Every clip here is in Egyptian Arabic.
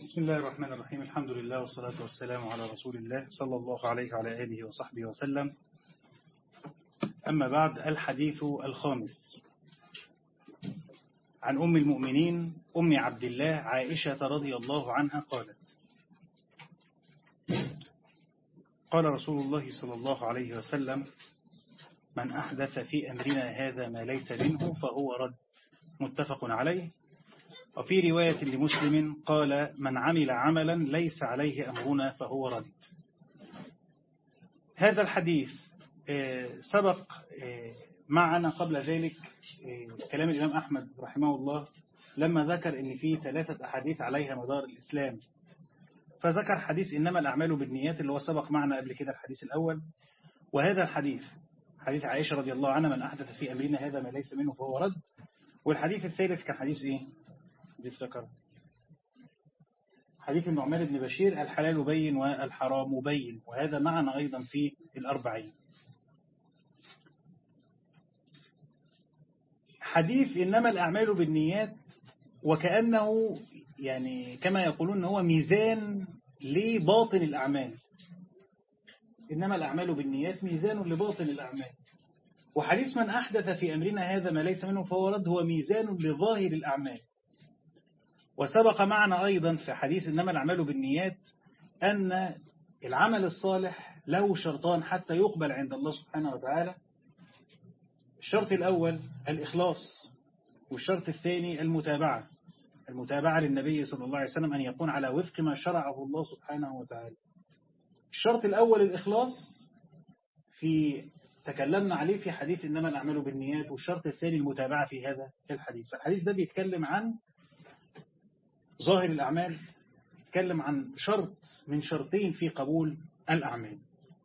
بسم الله الرحمن الرحيم الحمد لله والصلاة والسلام على رسول الله صلى الله عليه وعلى آله وصحبه وسلم أما بعد الحديث الخامس عن أم المؤمنين أم عبد الله عائشة رضي الله عنها قالت قال رسول الله صلى الله عليه وسلم من أحدث في أمرنا هذا ما ليس منه فهو رد متفق عليه وفي رواية لمسلم قال من عمل عملا ليس عليه أمرنا فهو رد هذا الحديث سبق معنا قبل ذلك كلام الإمام أحمد رحمه الله لما ذكر أن في ثلاثة أحاديث عليها مدار الإسلام فذكر حديث إنما الأعمال بالنيات اللي هو سبق معنا قبل كده الحديث الأول وهذا الحديث حديث عائشة رضي الله عنها من أحدث في أمرنا هذا ما ليس منه فهو رد والحديث الثالث كان حديث إيه؟ دي افتكر حديث النعمان بن بشير الحلال بين والحرام بين وهذا معنا أيضا في الأربعين حديث إنما الأعمال بالنيات وكأنه يعني كما يقولون هو ميزان لباطن الأعمال إنما الأعمال بالنيات ميزان لباطن الأعمال وحديث من أحدث في أمرنا هذا ما ليس منه فهو رد هو ميزان لظاهر الأعمال وسبق معنا أيضا في حديث إنما الأعمال بالنيات أن العمل الصالح له شرطان حتى يقبل عند الله سبحانه وتعالى الشرط الأول الإخلاص والشرط الثاني المتابعة المتابعة للنبي صلى الله عليه وسلم أن يكون على وفق ما شرعه الله سبحانه وتعالى الشرط الأول الإخلاص في تكلمنا عليه في حديث إنما الأعمال بالنيات والشرط الثاني المتابعة في هذا الحديث فالحديث ده بيتكلم عن ظاهر الأعمال يتكلم عن شرط من شرطين في قبول الأعمال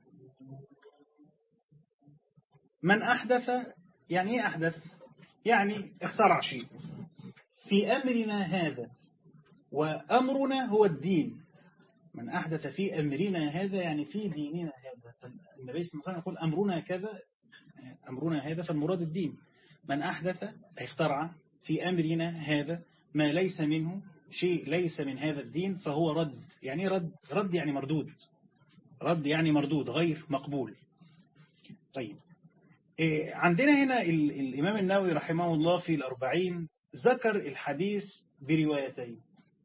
من أحدث يعني إيه أحدث يعني اخترع شيء في أمرنا هذا وأمرنا هو الدين من أحدث في أمرنا هذا يعني في ديننا هذا النبي صلى الله عليه وسلم يقول أمرنا كذا أمرنا هذا فالمراد الدين من أحدث أي اخترع في أمرنا هذا ما ليس منه شيء ليس من هذا الدين فهو رد يعني رد رد يعني مردود رد يعني مردود غير مقبول طيب عندنا هنا الإمام النووي رحمه الله في الأربعين ذكر الحديث بروايتين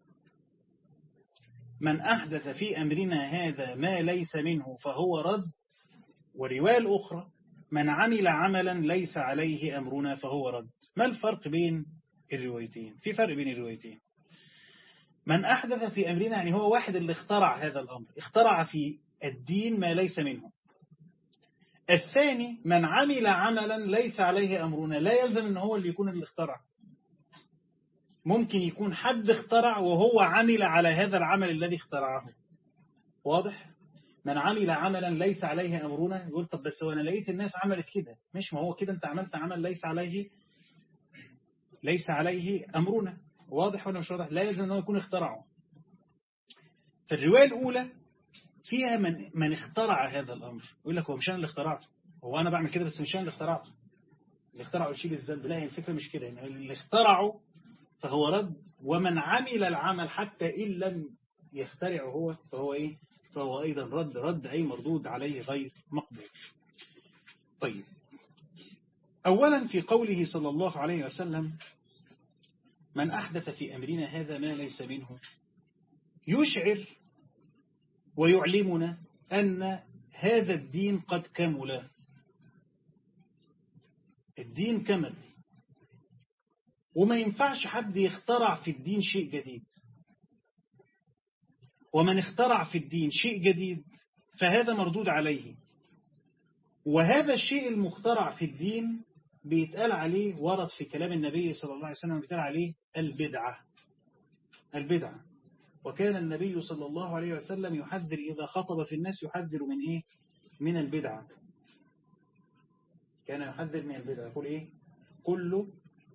من أحدث في أمرنا هذا ما ليس منه فهو رد والرواية الأخرى من عمل عملا ليس عليه أمرنا فهو رد ما الفرق بين الروايتين في فرق بين الروايتين من أحدث في أمرنا يعني هو واحد اللي اخترع هذا الأمر اخترع في الدين ما ليس منه الثاني من عمل عملا ليس عليه أمرنا لا يلزم أنه هو اللي يكون اللي اخترع ممكن يكون حد اخترع وهو عمل على هذا العمل الذي اخترعه واضح؟ من عمل عملا ليس عليه أمرنا يقول طب بس وانا لقيت الناس عملت كده مش ما هو كده انت عملت عمل ليس عليه ليس عليه أمرنا واضح ولا مش واضح لا يلزم أنه يكون اخترعه فالرواية الأولى فيها من, من اخترع هذا الأمر يقول لك هو مش أنا اللي اخترعته هو أنا بعمل كده بس مش أنا اللي اخترعته اللي اخترعه يشيل الذنب لا هي الفكرة مش كده اللي اخترعه فهو رد ومن عمل العمل حتى إن لم يخترعه هو فهو إيه فهو أيضا رد رد أي مردود عليه غير مقبول طيب أولا في قوله صلى الله عليه وسلم من أحدث في أمرنا هذا ما ليس منه يشعر ويعلمنا أن هذا الدين قد كمل الدين كمل وما ينفعش حد يخترع في الدين شيء جديد ومن اخترع في الدين شيء جديد فهذا مردود عليه وهذا الشيء المخترع في الدين بيتقال عليه ورد في كلام النبي صلى الله عليه وسلم بيتقال عليه البدعة البدعة وكان النبي صلى الله عليه وسلم يحذر إذا خطب في الناس يحذر من إيه من البدعة كان يحذر من البدعة يقول إيه كل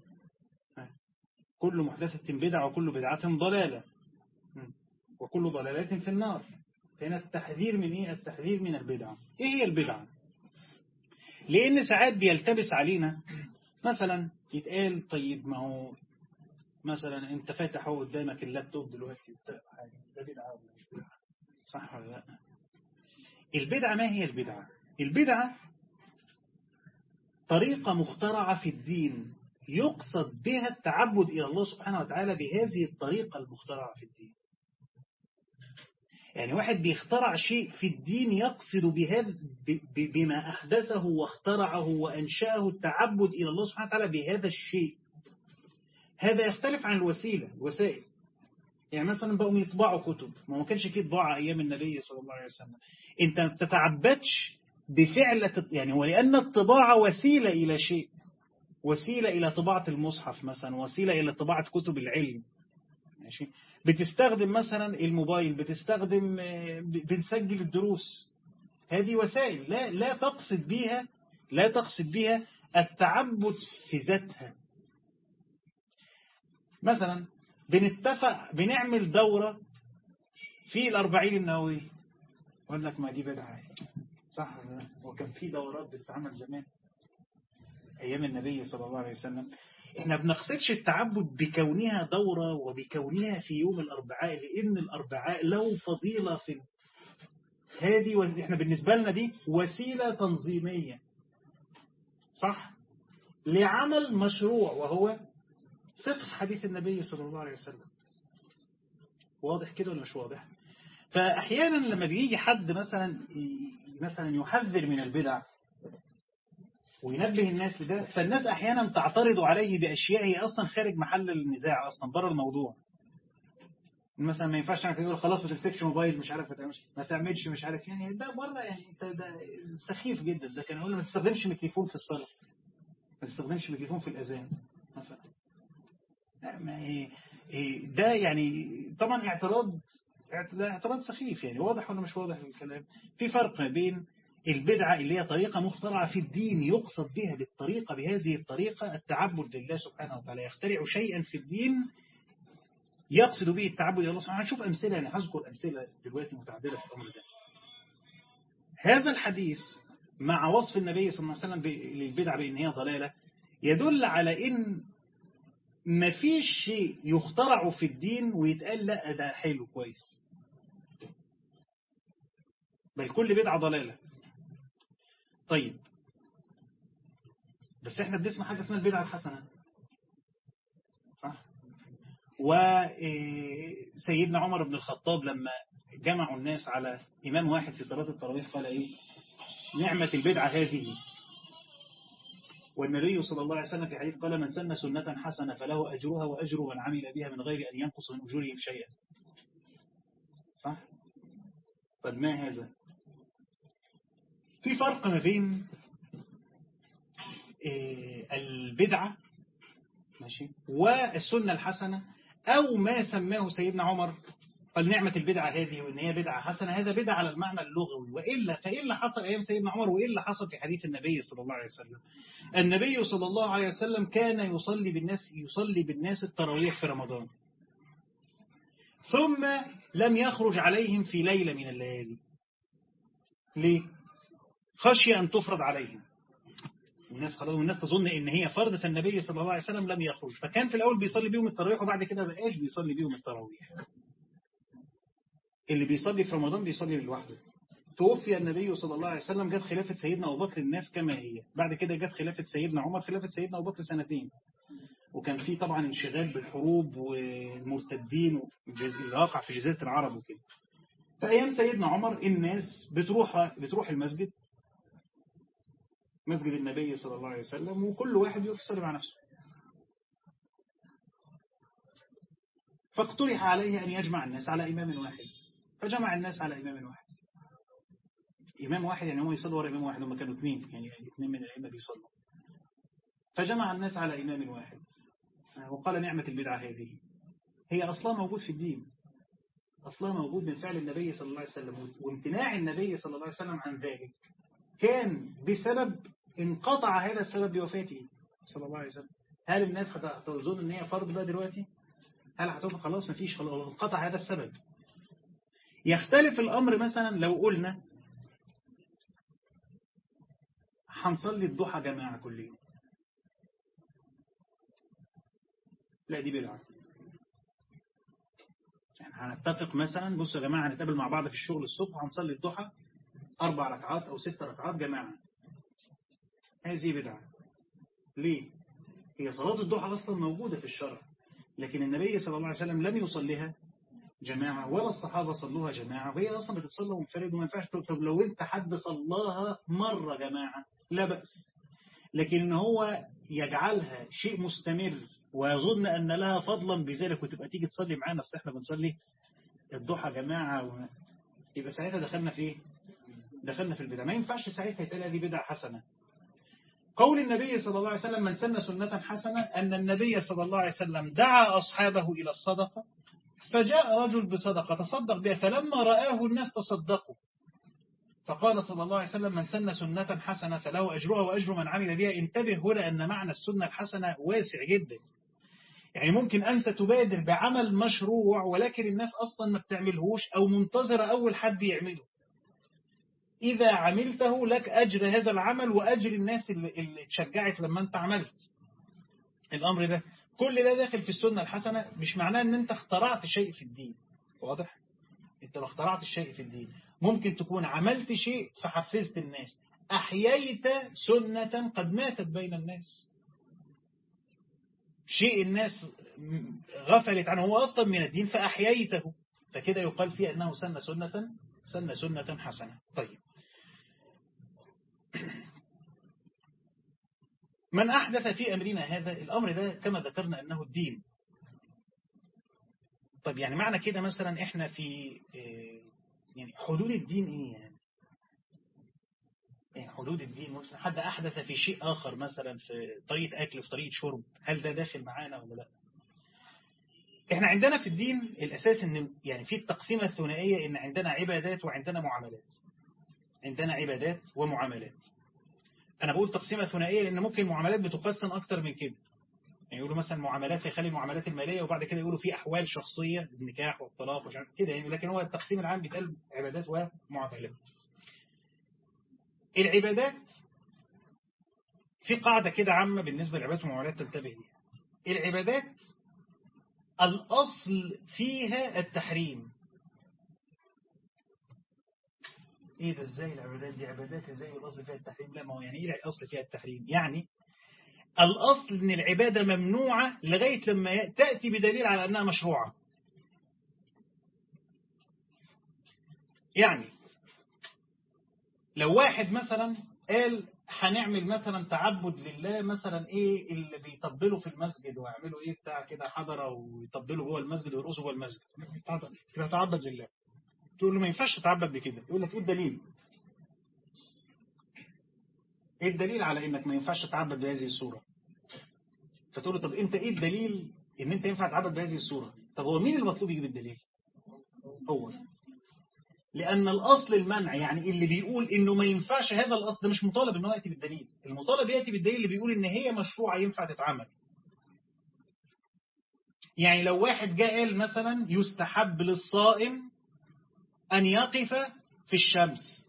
كل محدثة بدعة وكل بدعة ضلالة وكل ضلالات في النار هنا التحذير من إيه التحذير من البدعة إيه هي البدعة لأن ساعات بيلتبس علينا مثلا يتقال طيب ما هو مثلا انت فاتح اهو قدامك اللابتوب دلوقتي حاجه ده بدعه ولا مش بدعه صح ولا لا البدعه ما هي البدعه البدعه طريقه مخترعه في الدين يقصد بها التعبد الى الله سبحانه وتعالى بهذه الطريقه المخترعه في الدين يعني واحد بيخترع شيء في الدين يقصد بهذا بما أحدثه واخترعه وأنشأه التعبد إلى الله سبحانه وتعالى بهذا الشيء هذا يختلف عن الوسيلة الوسائل يعني مثلا بقوا يطبعوا كتب ما ما كانش فيه طباعة أيام النبي صلى الله عليه وسلم أنت ما بتتعبدش بفعل يعني ولأن الطباعة وسيلة إلى شيء وسيلة إلى طباعة المصحف مثلا وسيلة إلى طباعة كتب العلم ماشي بتستخدم مثلا الموبايل بتستخدم بنسجل الدروس هذه وسائل لا لا تقصد بها لا تقصد بها التعبد في ذاتها مثلا بنتفق بنعمل دورة في الأربعين النووية أقول لك ما دي بدعة صح وكان في دورات بتتعمل زمان أيام النبي صلى الله عليه وسلم احنا بنقصدش التعبد بكونها دورة وبكونها في يوم الأربعاء لأن الأربعاء له فضيلة في هذه احنا بالنسبة لنا دي وسيلة تنظيمية صح لعمل مشروع وهو فقه حديث النبي صلى الله عليه وسلم واضح كده ولا مش واضح فأحيانا لما بيجي حد مثلا مثلا يحذر من البدع وينبه الناس لده فالناس أحيانا تعترض عليه بأشياء هي أصلا خارج محل النزاع أصلا بره الموضوع مثلا ما ينفعش انك تقول خلاص ما تمسكش موبايل مش عارف ما تعملش مش عارف يعني ده بره يعني ده سخيف جدا ده كان يقول ما تستخدمش ميكروفون في الصلاة ما تستخدمش ميكروفون في الأذان مثلا ده يعني طبعا اعتراض اعتراض سخيف يعني واضح ولا مش واضح الكلام في فرق ما بين البدعة اللي هي طريقة مخترعة في الدين يقصد بها بالطريقة بهذه الطريقة التعبد لله سبحانه وتعالى يخترع شيئا في الدين يقصد به التعبد لله سبحانه هنشوف أمثلة يعني هذكر أمثلة دلوقتي متعددة في الأمر ده هذا الحديث مع وصف النبي صلى الله عليه وسلم للبدعة بأن هي ضلالة يدل على أن مفيش شيء يخترع في الدين ويتقال لا ده حلو كويس بل كل بدعة ضلالة طيب بس احنا بنسمع حاجة اسمها البدعة الحسنة صح وسيدنا عمر بن الخطاب لما جمعوا الناس على إمام واحد في صلاة التراويح قال إيه نعمة البدعة هذه والنبي صلى الله عليه وسلم في حديث قال من سن سنة حسنة فله أجرها وأجر من عمل بها من غير أن ينقص من أجورهم شيئا صح؟ طب ما هذا؟ في فرق ما بين البدعة ماشي والسنة الحسنة أو ما سماه سيدنا عمر قال نعمة البدعة هذه وإن هي بدعة حسنة هذا بدعة على المعنى اللغوي وإلا فإيه اللي حصل أيام سيدنا عمر وإيه اللي حصل في حديث النبي صلى الله عليه وسلم النبي صلى الله عليه وسلم كان يصلي بالناس يصلي بالناس التراويح في رمضان ثم لم يخرج عليهم في ليلة من الليالي ليه؟ خشية أن تفرض عليهم الناس خلاص والناس تظن ان هي فرض فالنبي صلى الله عليه وسلم لم يخرج فكان في الاول بيصلي بيهم التراويح وبعد كده ما بقاش بيصلي بيهم التراويح اللي بيصلي في رمضان بيصلي لوحده توفي النبي صلى الله عليه وسلم جت خلافة سيدنا أبو بكر الناس كما هي بعد كده جت خلافة سيدنا عمر خلافة سيدنا أبو بكر سنتين وكان في طبعا انشغال بالحروب والمرتدين اللي وقع في جزيرة العرب وكده فأيام سيدنا عمر الناس بتروح بتروح المسجد مسجد النبي صلى الله عليه وسلم وكل واحد يروح يصلي مع نفسه فاقترح عليه أن يجمع الناس على إمام واحد فجمع الناس على إمام واحد إمام واحد يعني هو يصلي ورا إمام واحد هم كانوا اثنين يعني اثنين من الأئمة بيصلوا فجمع الناس على إمام واحد وقال نعمة البدعة هذه هي أصلا موجود في الدين أصلا موجود من فعل النبي صلى الله عليه وسلم وامتناع النبي صلى الله عليه وسلم عن ذلك كان بسبب انقطع هذا السبب بوفاته صلى الله عليه وسلم هل الناس هتظن ان هي فرض بقى دلوقتي هل هتقول خلاص مفيش خلاص انقطع هذا السبب يختلف الأمر مثلا لو قلنا هنصلي الضحى جماعة كل يوم لا دي بدعة هنتفق مثلا بصوا يا جماعة هنتقابل مع بعض في الشغل الصبح هنصلي الضحى أربع ركعات أو ست ركعات جماعة هذه بدعة ليه؟ هي صلاة الضحى أصلا موجودة في الشرع لكن النبي صلى الله عليه وسلم لم يصليها جماعة ولا الصحابة صلوها جماعة وهي أصلا بتتصلى منفرد وما ينفعش طب لو أنت حد صلاها مرة جماعة لا بأس لكن إن هو يجعلها شيء مستمر ويظن أن لها فضلا بذلك وتبقى تيجي تصلي معانا أصل احنا بنصلي الضحى جماعة و... يبقى ساعتها دخلنا في ايه؟ دخلنا في البدع ما ينفعش ساعتها يتقال هذه بدعة حسنة قول النبي صلى الله عليه وسلم من سن سنة حسنة أن النبي صلى الله عليه وسلم دعا أصحابه إلى الصدقة فجاء رجل بصدقة تصدق بها فلما رآه الناس تصدقوا فقال صلى الله عليه وسلم من سن سنة حسنة فله أجرها وأجر من عمل بها انتبه هنا أن معنى السنة الحسنة واسع جدا يعني ممكن أنت تبادر بعمل مشروع ولكن الناس أصلا ما بتعملهوش أو منتظرة أول حد يعمله إذا عملته لك أجر هذا العمل وأجر الناس اللي, اللي تشجعت لما أنت عملت الأمر ده كل ده داخل في السنة الحسنة مش معناه أن أنت اخترعت شيء في الدين واضح؟ أنت ما اخترعت شيء في الدين ممكن تكون عملت شيء فحفزت الناس أحييت سنة قد ماتت بين الناس شيء الناس غفلت عنه هو أصلا من الدين فأحييته فكده يقال فيه أنه سن سنة سن سنة حسنة طيب من أحدث في أمرنا هذا الأمر ده كما ذكرنا أنه الدين طيب يعني معنى كده مثلا إحنا في يعني حدود الدين إيه يعني يعني حدود الدين مثلا حد أحدث في شيء آخر مثلا في طريقة أكل في طريقة شرب هل ده داخل معانا ولا لا احنا عندنا في الدين الأساس ان يعني في التقسيمة الثنائية ان عندنا عبادات وعندنا معاملات عندنا عبادات ومعاملات انا بقول تقسيمة ثنائية لان ممكن المعاملات بتقسم اكتر من كده يعني يقولوا مثلا معاملات يخلي المعاملات المالية وبعد كده يقولوا في احوال شخصية النكاح والطلاق ومش عارف كده يعني لكن هو التقسيم العام بيتقال عبادات ومعاملات العبادات في قاعدة كده عامة بالنسبة للعبادات والمعاملات تنتبه ليها العبادات الأصل فيها التحريم ايه ده ازاي العبادات دي عبادات ازاي الأصل فيها التحريم لا ما هو يعني ايه الأصل فيها التحريم يعني الأصل ان العبادة ممنوعة لغاية لما تأتي بدليل على أنها مشروعة يعني لو واحد مثلا قال هنعمل مثلا تعبد لله مثلا ايه اللي بيطبلوا في المسجد ويعملوا ايه بتاع كده حضره ويطبلوا جوه المسجد ويرقصوا جوه المسجد كده تعبد لله تقول له ما ينفعش تتعبد بكده يقول لك ايه الدليل ايه الدليل على انك ما ينفعش تتعبد بهذه الصوره فتقول له طب انت ايه الدليل ان انت ينفع تتعبد بهذه الصوره طب هو مين المطلوب يجيب الدليل هو لأن الأصل المنع يعني اللي بيقول إنه ما ينفعش هذا الأصل ده مش مطالب إنه يأتي بالدليل المطالب يأتي بالدليل اللي بيقول إن هي مشروعة ينفع تتعمل يعني لو واحد جاء قال مثلا يستحب للصائم أن يقف في الشمس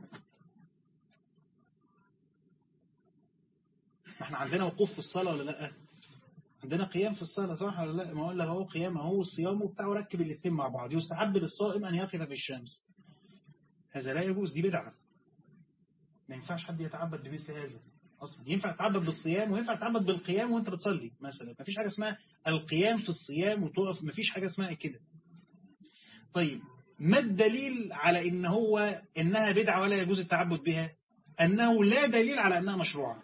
احنا عندنا وقوف في الصلاة ولا لا عندنا قيام في الصلاة صح ولا لا ما اقول لك هو قيام هو الصيام وبتاع وركب الاثنين مع بعض يستحب للصائم أن يقف في الشمس هذا لا يجوز دي بدعة ما ينفعش حد يتعبد بمثل هذا أصلا ينفع تتعبد بالصيام وينفع تتعبد بالقيام وانت بتصلي مثلا ما فيش حاجة اسمها القيام في الصيام وتقف ما فيش حاجة اسمها كده طيب ما الدليل على ان هو انها بدعة ولا يجوز التعبد بها انه لا دليل على انها مشروعة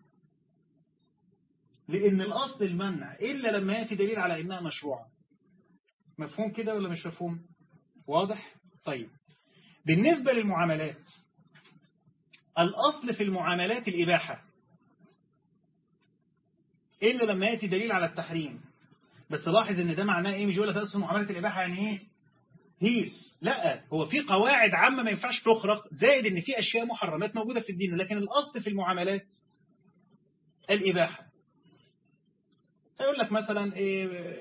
لان الاصل المنع الا لما يأتي دليل على انها مشروعة مفهوم كده ولا مش مفهوم واضح طيب بالنسبة للمعاملات الأصل في المعاملات الإباحة إلا لما يأتي دليل على التحريم بس لاحظ ان ده معناه ايه مش يقول لك اصل معاملات الاباحه يعني ايه هيس لا هو في قواعد عامه ما ينفعش تخرق زائد ان في اشياء محرمات موجوده في الدين لكن الاصل في المعاملات الاباحه هيقول لك مثلا ايه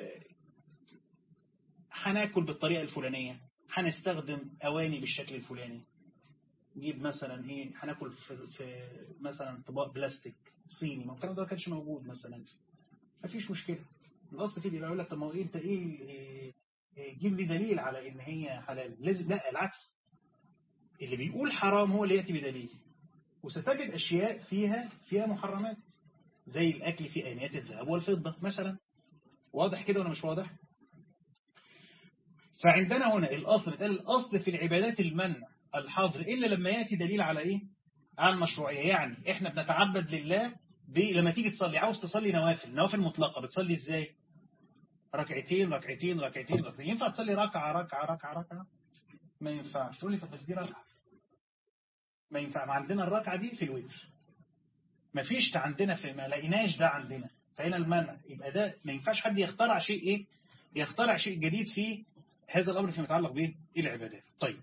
هناكل بالطريقه الفلانيه هنستخدم اواني بالشكل الفلاني نجيب مثلا ايه هناكل في, في مثلا طباق بلاستيك صيني ما الكلام ده ما كانش موجود مثلا ما فيش مشكله الاصل فيه بيقول لك طب ما هو ايه انت ايه جيب لي دليل على ان هي حلال لازم لا العكس اللي بيقول حرام هو اللي يأتي بدليل وستجد أشياء فيها فيها محرمات زي الأكل في آنيات الذهب والفضة مثلا واضح كده ولا مش واضح فعندنا هنا الأصل بتقال الأصل في العبادات المنع الحظر إلا لما يأتي دليل على إيه على المشروعية يعني إحنا بنتعبد لله لما تيجي تصلي عاوز تصلي نوافل نوافل مطلقة بتصلي إزاي ركعتين ركعتين ركعتين ركعتين ينفع تصلي ركعة ركعة ركعة ركعة ما ينفعش تقول لي طب بس دي ركعة ما ينفع ما عندنا الركعة دي في الوتر ما فيش عندنا في ما لقيناش ده عندنا فهنا المنع يبقى ده ما ينفعش حد يخترع شيء ايه يخترع شيء جديد في هذا الامر فيما يتعلق به العبادات طيب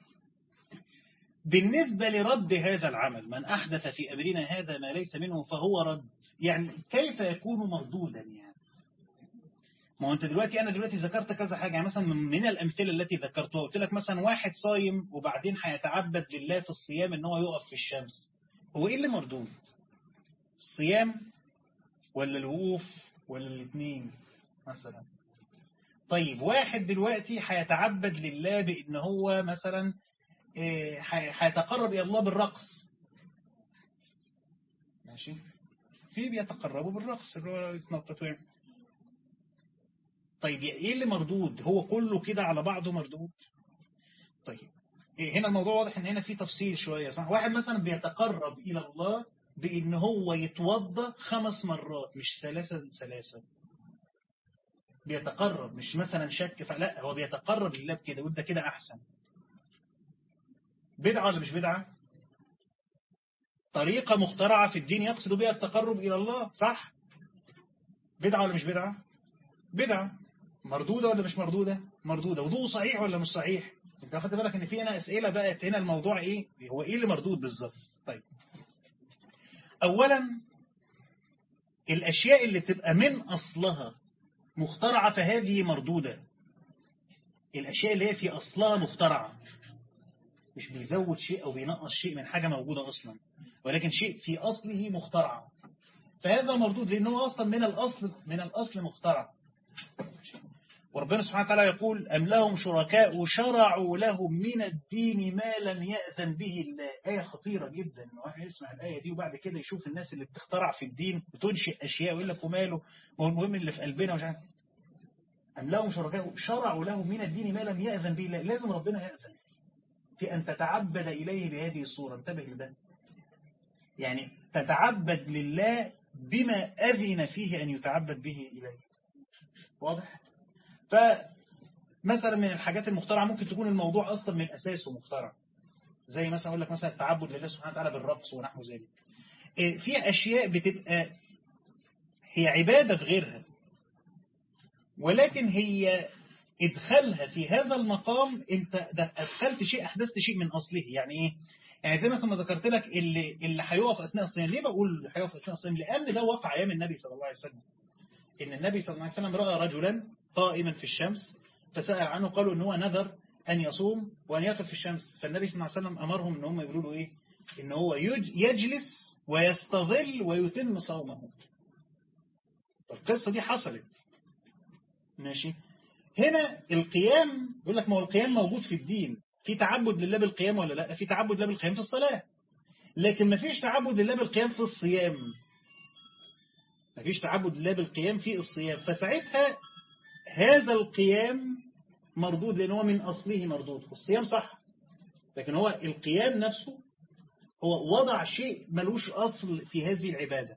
بالنسبة لرد هذا العمل من أحدث في أمرنا هذا ما ليس منه فهو رد يعني كيف يكون مردودا يعني ما هو انت دلوقتي انا دلوقتي ذكرت كذا حاجه يعني مثلا من الامثله التي ذكرتها قلت لك مثلا واحد صايم وبعدين هيتعبد لله في الصيام ان هو يقف في الشمس هو ايه اللي مردود الصيام ولا الوقوف ولا الاثنين مثلا طيب واحد دلوقتي هيتعبد لله بان هو مثلا هيتقرب الى الله بالرقص ماشي في بيتقربوا بالرقص اللي هو يتنطط ويعمل طيب ايه اللي مردود هو كله كده على بعضه مردود طيب إيه هنا الموضوع واضح ان هنا في تفصيل شوية صح واحد مثلا بيتقرب الى الله بان هو يتوضى خمس مرات مش ثلاثة ثلاثة بيتقرب مش مثلا شك فلا هو بيتقرب لله بكده وده كده احسن بدعة ولا مش بدعة طريقة مخترعة في الدين يقصد بها التقرب إلى الله صح بدعة ولا مش بدعة بدعة مردودة ولا مش مردودة مردودة وضوء صحيح ولا مش صحيح انت واخد بالك ان في هنا اسئلة بقت هنا الموضوع ايه هو ايه اللي مردود بالظبط طيب اولا الاشياء اللي تبقى من اصلها مخترعة فهذه مردودة الاشياء اللي هي في اصلها مخترعة مش بيزود شيء او بينقص شيء من حاجة موجودة اصلا ولكن شيء في اصله مخترع فهذا مردود لانه اصلا من الاصل من الاصل مخترع وربنا سبحانه وتعالى يقول أم لهم شركاء شرعوا لهم من الدين ما لم يأذن به الله آية خطيرة جدا إنه واحد يسمع الآية دي وبعد كده يشوف الناس اللي بتخترع في الدين بتنشئ أشياء ويقول لك وماله هو المهم اللي في قلبنا ومش عارف أم لهم شركاء شرعوا لهم من الدين ما لم يأذن به الله لازم ربنا يأذن في أن تتعبد إليه بهذه الصورة انتبه لده يعني تتعبد لله بما أذن فيه أن يتعبد به إليه واضح؟ فمثلا من الحاجات المخترعة ممكن تكون الموضوع أصلا من أساسه مخترع زي مثلا أقول لك مثلا التعبد لله سبحانه وتعالى بالرقص ونحو ذلك في أشياء بتبقى هي عبادة في غيرها ولكن هي ادخلها في هذا المقام انت ادخلت شيء احدثت شيء من اصله يعني ايه يعني زي مثلا ما ذكرت لك اللي اللي هيقف اثناء الصيام ليه بقول هيقف اثناء الصيام لان ده وقع ايام النبي صلى الله عليه وسلم ان النبي صلى الله عليه وسلم راى رجلا قائما في الشمس فسأل عنه قالوا ان هو نذر أن يصوم وأن يقف في الشمس فالنبي صلى الله عليه وسلم أمرهم ان هم يقولوا له إيه إن هو يجلس ويستظل ويتم صومه القصة دي حصلت ماشي هنا القيام يقول لك ما هو القيام موجود في الدين في تعبد لله بالقيام ولا لا في تعبد لله بالقيام في الصلاة لكن ما فيش تعبد لله بالقيام في الصيام ما فيش تعبد لله بالقيام في الصيام فساعتها هذا القيام مردود لأن هو من أصله مردود الصيام صح لكن هو القيام نفسه هو وضع شيء ملوش أصل في هذه العبادة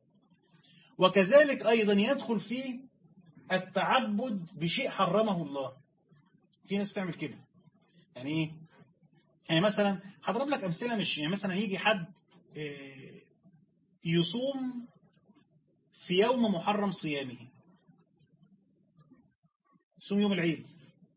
وكذلك أيضا يدخل فيه التعبد بشيء حرمه الله في ناس بتعمل كده يعني ايه يعني مثلا هضرب لك أمثلة مش يعني مثلا يجي حد يصوم في يوم محرم صيامه يصوم يوم العيد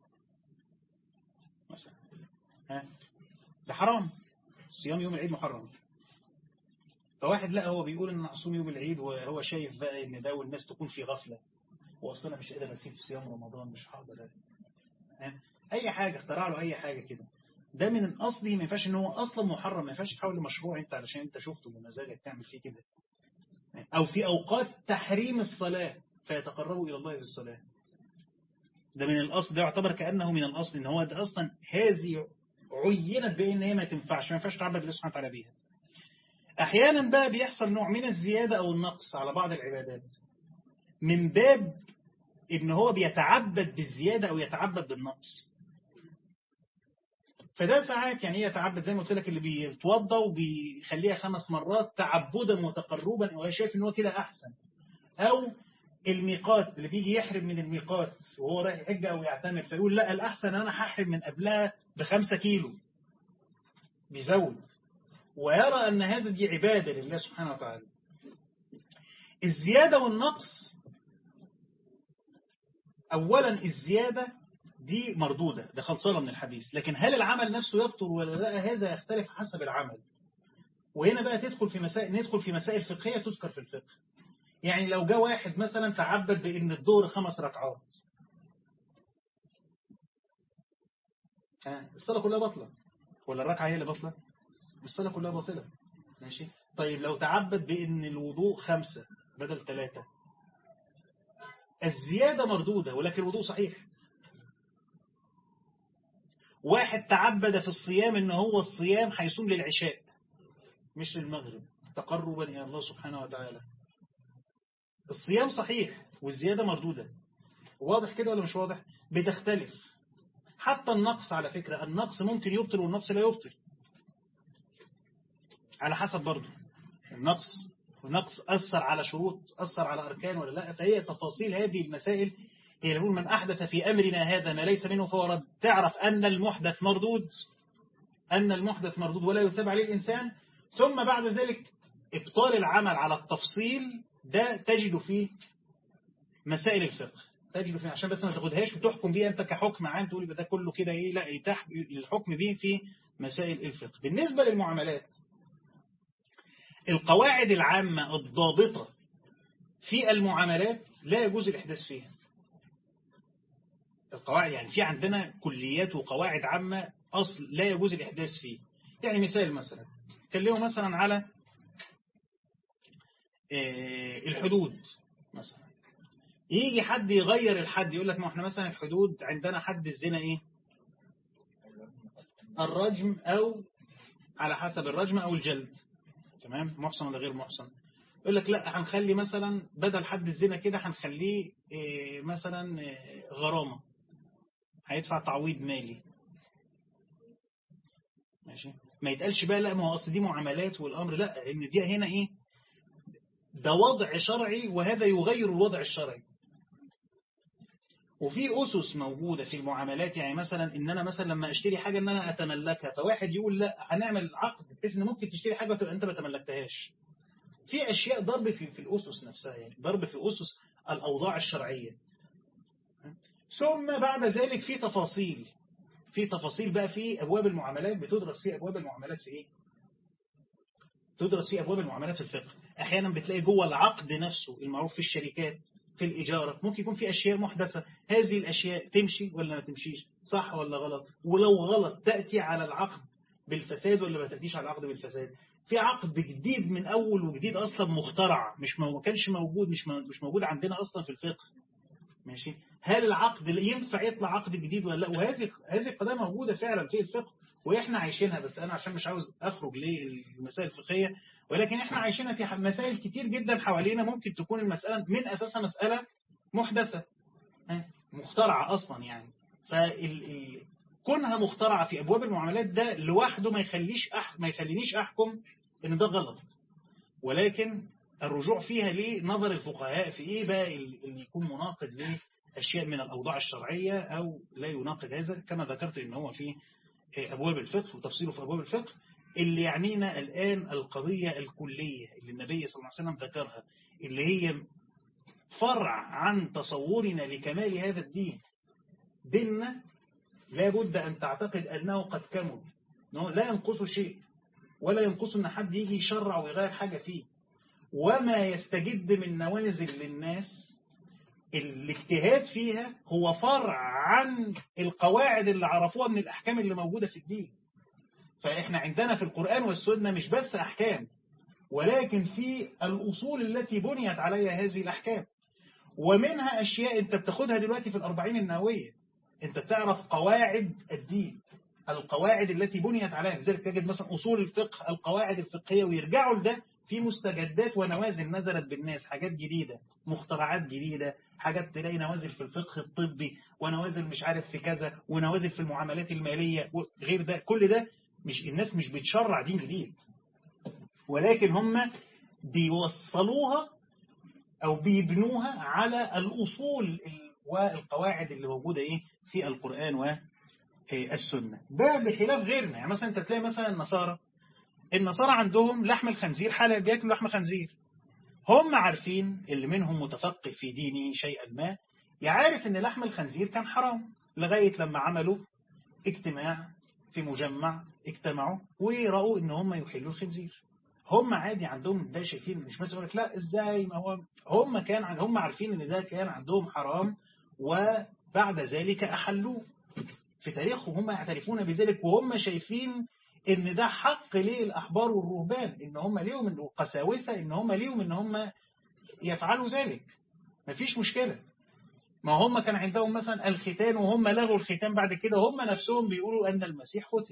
مثلا ها ده حرام صيام يوم العيد محرم فواحد لا هو بيقول ان اصوم يوم العيد وهو شايف بقى ان ده والناس تكون في غفله واصلا مش قادر اسيب صيام رمضان مش هقدر اي حاجه اخترع له اي حاجه كده ده من اصله ما ينفعش ان هو اصلا محرم ما ينفعش تحول لمشروع انت علشان انت شفته بمزاجك تعمل فيه كده او في اوقات تحريم الصلاه فيتقربوا الى الله بالصلاه ده من الأصل ده يعتبر كأنه من الأصل إن هو ده أصلا هذه عينت بأن هي ما تنفعش ما ينفعش تعبد الله سبحانه وتعالى بيها أحيانا بقى بيحصل نوع من الزيادة أو النقص على بعض العبادات من باب إن هو بيتعبد بالزيادة أو يتعبد بالنقص فده ساعات يعني يتعبد زي ما قلت لك اللي بيتوضى وبيخليها خمس مرات تعبدا وتقربا وهو شايف ان هو كده احسن او الميقات اللي بيجي يحرم من الميقات وهو رايح يحج او يعتمر فيقول لا الاحسن انا هحرم من قبلها بخمسة كيلو بيزود ويرى ان هذا دي عبادة لله سبحانه وتعالى الزيادة والنقص اولا الزيادة دي مردودة ده خلصانة من الحديث لكن هل العمل نفسه يبطل ولا لا هذا يختلف حسب العمل وهنا بقى تدخل في مسائل ندخل في مسائل فقهية تذكر في الفقه يعني لو جاء واحد مثلا تعبد بأن الظهر خمس ركعات الصلاة كلها بطلة ولا الركعة هي اللي بطلة الصلاة كلها باطلة ماشي طيب لو تعبد بأن الوضوء خمسة بدل ثلاثة الزيادة مردودة ولكن الوضوء صحيح واحد تعبد في الصيام ان هو الصيام هيصوم للعشاء مش للمغرب تقربا الى الله سبحانه وتعالى الصيام صحيح والزيادة مردودة واضح كده ولا مش واضح بتختلف حتى النقص على فكرة النقص ممكن يبطل والنقص لا يبطل على حسب برضه النقص النقص أثر على شروط أثر على أركان ولا لا فهي تفاصيل هذه المسائل هي يقول من أحدث في أمرنا هذا ما ليس منه فهو رد تعرف أن المحدث مردود أن المحدث مردود ولا يثاب عليه الإنسان ثم بعد ذلك إبطال العمل على التفصيل ده تجد فيه مسائل الفقه تجد فيه عشان بس ما تاخدهاش وتحكم بيه أنت كحكم عام تقول ده كله كده إيه لا يتاح الحكم به في مسائل الفقه بالنسبة للمعاملات القواعد العامة الضابطة في المعاملات لا يجوز الإحداث فيها القواعد يعني في عندنا كليات وقواعد عامة أصل لا يجوز الإحداث فيه يعني مثال مثلا تكلموا مثلا على الحدود مثلا يجي حد يغير الحد يقول لك ما احنا مثلا الحدود عندنا حد الزنا ايه الرجم او على حسب الرجم او الجلد تمام محسن ولا غير محسن يقول لك لا هنخلي مثلا بدل حد الزنا كده هنخليه إيه مثلا إيه غرامة هيدفع تعويض مالي ماشي ما يتقالش بقى لا ما هو اصل دي معاملات والامر لا ان دي هنا ايه ده وضع شرعي وهذا يغير الوضع الشرعي وفي أسس موجودة في المعاملات يعني مثلا إن أنا مثلا لما أشتري حاجة إن أنا أتملكها فواحد يقول لا هنعمل عقد بحيث إن ممكن تشتري حاجة وتبقى أنت ما تملكتهاش في أشياء ضرب في, في الأسس نفسها يعني ضرب في أسس الأوضاع الشرعية ثم بعد ذلك في تفاصيل في تفاصيل بقى في أبواب المعاملات بتدرس في أبواب المعاملات في إيه تدرس في أبواب المعاملات في الفقه أحيانا بتلاقي جوه العقد نفسه المعروف في الشركات في الإجارة ممكن يكون في أشياء محدثة هذه الأشياء تمشي ولا ما تمشيش صح ولا غلط ولو غلط تأتي على العقد بالفساد ولا ما تأتيش على العقد بالفساد في عقد جديد من أول وجديد أصلا مخترع مش ما كانش موجود مش مش موجود عندنا أصلا في الفقه ماشي هل العقد ينفع يطلع عقد جديد ولا لا وهذه هذه القضايا موجودة فعلا في الفقه واحنا عايشينها بس انا عشان مش عاوز اخرج للمسائل الفقهيه ولكن احنا عايشينها في مسائل كتير جدا حوالينا ممكن تكون المسألة من اساسها مسألة محدثة مخترعة اصلا يعني فكونها مخترعة في ابواب المعاملات ده لوحده ما يخليش أح ما يخلينيش احكم ان ده غلط ولكن الرجوع فيها لنظر الفقهاء في ايه بقى اللي يكون مناقض لاشياء من الاوضاع الشرعية او لا يناقض هذا كما ذكرت ان هو في أبواب الفقه وتفصيله في أبواب الفقه اللي يعنينا الآن القضية الكلية اللي النبي صلى الله عليه وسلم ذكرها اللي هي فرع عن تصورنا لكمال هذا الدين ديننا لا بد أن تعتقد أنه قد كمل لا ينقص شيء ولا ينقص أن حد يجي يشرع ويغير حاجة فيه وما يستجد من نوازل للناس الاجتهاد فيها هو فرع عن القواعد اللي عرفوها من الأحكام اللي موجودة في الدين فإحنا عندنا في القرآن والسنة مش بس أحكام ولكن في الأصول التي بنيت عليها هذه الأحكام ومنها أشياء أنت بتاخدها دلوقتي في الأربعين النووية أنت بتعرف قواعد الدين القواعد التي بنيت عليها لذلك تجد مثلا أصول الفقه القواعد الفقهية ويرجعوا لده في مستجدات ونوازل نزلت بالناس حاجات جديدة مخترعات جديدة حاجات تلاقي نوازل في الفقه الطبي ونوازل مش عارف في كذا ونوازل في المعاملات المالية وغير ده كل ده مش الناس مش بتشرع دين جديد ولكن هم بيوصلوها أو بيبنوها على الأصول والقواعد اللي موجودة إيه في القرآن والسنة ده بخلاف غيرنا يعني مثلا أنت تلاقي مثلا النصارى النصارى عندهم لحم الخنزير حلال بياكلوا لحم خنزير هم عارفين اللي منهم متفقه في دينه شيئا ما يعرف ان لحم الخنزير كان حرام لغاية لما عملوا اجتماع في مجمع اجتمعوا ورأوا ان هم يحلوا الخنزير هم عادي عندهم ده شايفين مش مثلا يقول لك لا ازاي ما هو هم كان هم عارفين ان ده كان عندهم حرام وبعد ذلك احلوه في تاريخهم هم يعترفون بذلك وهم شايفين ان ده حق للأحبار والرهبان ان هم ليهم ان قساوسة ان هم ليهم ان هم يفعلوا ذلك مفيش مشكلة ما هم كان عندهم مثلا الختان وهم لغوا الختان بعد كده هم نفسهم بيقولوا أن المسيح ختن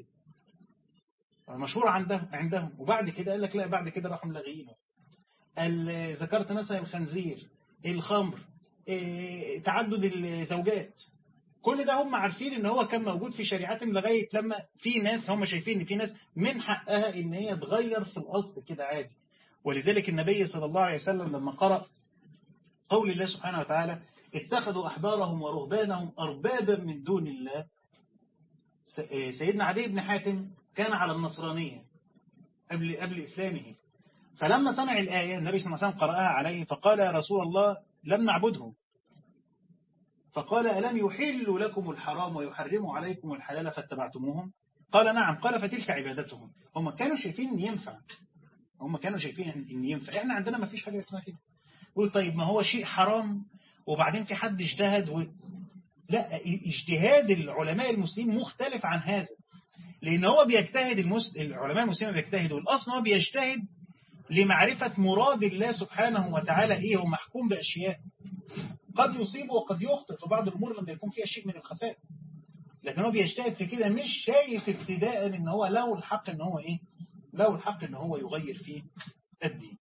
مشهور عندهم عندهم وبعد كده قال لك لا بعد كده راحوا ملغيينه ذكرت مثلا الخنزير الخمر تعدد الزوجات كل ده هم عارفين ان هو كان موجود في شريعتهم لغاية لما في ناس هم شايفين ان في ناس من حقها ان هي تغير في الأصل كده عادي ولذلك النبي صلى الله عليه وسلم لما قرأ قول الله سبحانه وتعالى اتخذوا أحبارهم ورهبانهم أربابا من دون الله سيدنا علي بن حاتم كان على النصرانية قبل قبل إسلامه فلما سمع الآية النبي صلى الله عليه وسلم قرأها عليه فقال يا رسول الله لم نعبدهم فقال ألم يحل لكم الحرام ويحرم عليكم الحلال فاتبعتموهم قال نعم قال فتلك عبادتهم هم كانوا شايفين ان ينفع هم كانوا شايفين ان ينفع احنا عندنا ما فيش حاجة اسمها كده قول طيب ما هو شيء حرام وبعدين في حد اجتهد و... لا اجتهاد العلماء المسلمين مختلف عن هذا لان هو بيجتهد المس... العلماء المسلمين بيجتهدوا الاصل هو بيجتهد لمعرفة مراد الله سبحانه وتعالى ايه هو محكوم باشياء قد يصيب وقد يخطئ في بعض الأمور لما يكون فيها شيء من الخفاء لكن هو بيجتهد في كده مش شايف ابتداء ان هو له الحق ان هو ايه له الحق ان هو يغير فيه الدين